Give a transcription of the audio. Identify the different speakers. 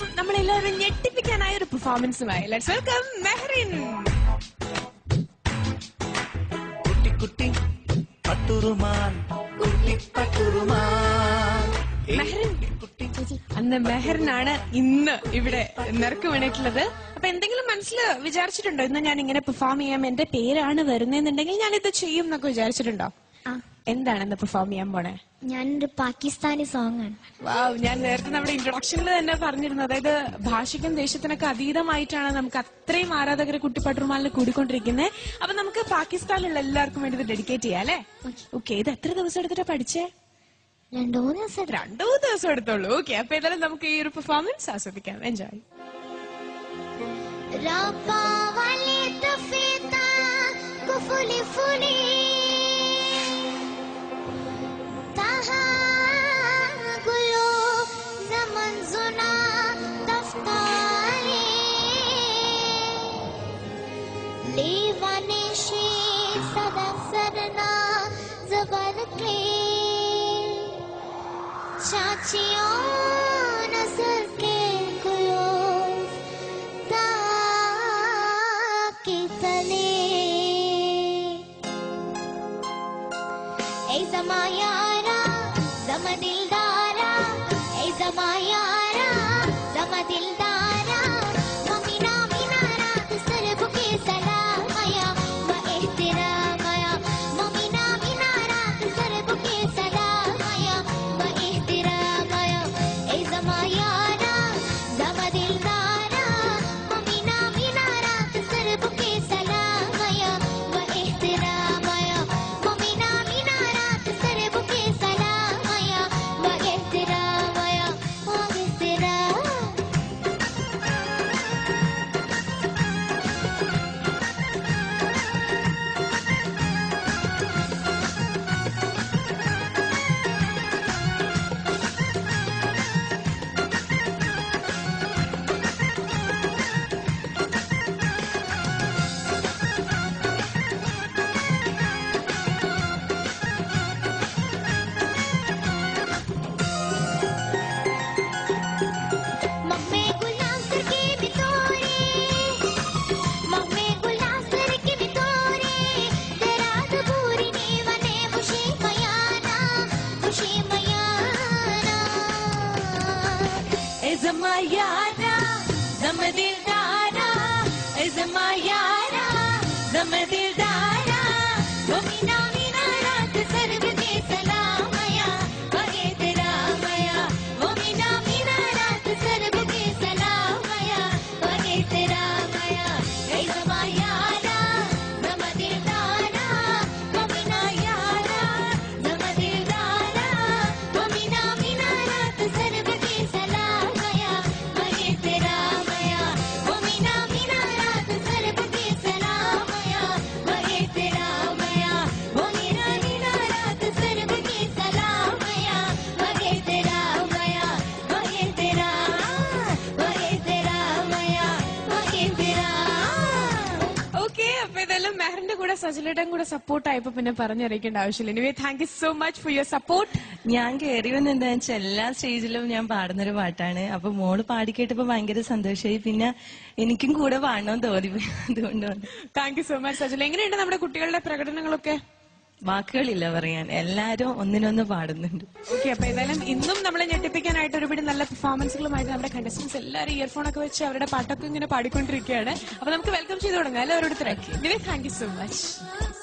Speaker 1: നമ്മളെല്ലാവരും ഞെട്ടിപ്പിക്കാനായ ഒരു പെർഫോമൻസുമായി let's welcome Mehreen
Speaker 2: കുട്ടി കുട്ടി പട്ടുറുമാൻ കുട്ടി പട്ടുറുമാൻ ഏയ്
Speaker 1: മെഹറിൻ
Speaker 2: കുട്ടി
Speaker 1: അന്ന് മെഹറിനാണ് ഇന്ന് ഇവിടെ നിറക്ക് വീണിട്ടുള്ളത് അപ്പൊ എന്തെങ്കിലും മനസ്സിൽ വിചാരിച്ചിട്ടുണ്ടോ ഇന്ന് ഞാൻ ഇങ്ങനെ പെർഫോം ചെയ്യാം എന്റെ പേരാണ് വരുന്നതെന്നുണ്ടെങ്കിൽ ഞാൻ ഇത് ചെയ്യും എന്നൊക്കെ വിചാരിച്ചിട്ടുണ്ടോ
Speaker 3: ആ
Speaker 1: എന്താണ് ഇന്ന് പെർഫോം ചെയ്യാൻ പോണേ
Speaker 3: ഞാനൊരു പാകിസ്ഥാനി സോങ് ആണ്
Speaker 1: വാവ് ഞാൻ നേരത്തെ നമ്മുടെ ഇൻട്രൊഡക്ഷനിൽ തന്നെ പറഞ്ഞിരുന്നു അതായത് ഭാഷയ്ക്കും ദേശത്തിനൊക്കെ അതീതമായിട്ടാണ് നമുക്ക് അത്രയും ആരാധകരെ കുട്ടിപ്പട്ടുമാലിന് കൂടിക്കൊണ്ടിരിക്കുന്നത് അപ്പൊ നമുക്ക് പാകിസ്ഥാനിലുള്ള എല്ലാവർക്കും വേണ്ടി ഇത് ഡെഡിക്കേറ്റ് ചെയ്യാം അല്ലേ ഓക്കെ ഇത് എത്ര ദിവസം എടുത്തിട്ടാ പഠിച്ചേ
Speaker 3: രണ്ടു മൂന്ന് ദിവസം
Speaker 1: രണ്ടു മൂന്ന് ദിവസം എടുത്തോളൂ ഓക്കെ അപ്പൊ ഏതായാലും നമുക്ക് ഈ ഒരു പെർഫോമൻസ് ആസ്വദിക്കാം എൻജോയ്
Speaker 3: ربا ولی تفیتا کفولی فولی تها گلو زمن زنا دفتاری لیوانشی صدا سرنا زبر کے चाचियों नजर के गुलो ताकि तले ऐ जमा यारा जमा दिलदारा ऐ जमा यारा जमा दिलदारा ममीना मीनारा सर बुके सलामया व एहतिरामया ममीना मीनारा सर बुके सलामया व एहतिरामया ऐ जमा यारा जमा दिलदारा ममीना मीनारा सर बुके सलामया व एहतिरामया ममीना मीनारा सर बुके सलामया व एहतिरामया व एहतिराम मम्मे गुलाम सर के बितोरे मम्मे गुलाम सर के बितोरे दराज पूरी नेवने मुशी मयाना मुशी मयाना
Speaker 1: Zamayana, Zamadildara, Zamayana, Zamadildara, Gomina Mina Rat Sarv ke Salamaya, Bage Tera Maya, Gomina Mina Rat Sarv ke Salamaya, Bage Tera Maya, Hey Zamayana, Zamadildara, Gomina Yara, Zamadildara, Gomina Mina Rat Sarv ke Salamaya, Bage Tera Maya, Gomina Mina Rat Sarv ke Salamaya, Bage Tera Maya, Gomina Mina Rat Sarv ke Salamaya, Bage Tera Maya, Bage Tera, Bage Tera Maya, Bage Tera. Okay അപ്പൊ ഇതെല്ലാം മെഹറിന്റെ കൂടെ സജലയുടെയും കൂടെ support ആയപ്പോ പിന്നെ പറഞ്ഞറിയിക്കേണ്ട ആവശ്യമില്ല anyway thank you so much for your support
Speaker 4: ഞാൻ കയറി വന്ന എന്താ വെച്ചാൽ എല്ലാ സ്റ്റേജിലും ഞാൻ പാടുന്നൊരു പാട്ടാണ് അപ്പൊ മോള് പാടിക്കേട്ടപ്പോ ഭയങ്കര സന്തോഷമായി പിന്നെ എനിക്കും കൂടെ പാടണമെന്ന് തോന്നി അതുകൊണ്ട് വന്നു.
Speaker 1: Thank you so much Sajala എങ്ങനെയുണ്ട് നമ്മുടെ കുട്ടികളുടെ പ്രകടനങ്ങളൊക്കെ
Speaker 4: വാക്കുകളില്ല പറയാൻ എല്ലാരും ഒന്നിനൊന്ന് പാടുന്നുണ്ട്
Speaker 1: ഓക്കെ അപ്പൊ ഏതായാലും ഇന്നും നമ്മളെ ഞെട്ടിപ്പിക്കാനായിട്ട് ഒരുപാട് നല്ല പെർഫോമൻസുകളുമായിട്ട് നമ്മുടെ കണ്ടസ്റ്റൻസ് എല്ലാവരും ഇയർഫോൺ ഒക്കെ വെച്ച് അവരുടെ പാട്ടൊക്കെ ഇങ്ങനെ പാടിക്കൊണ്ടിരിക്കുകയാണ് അപ്പൊ നമുക്ക് വെൽക്കം ചെയ്ത് തുടങ്ങാം അല്ലെ ഓരോരുത്തരെ താങ്ക് യു സോ മച്ച്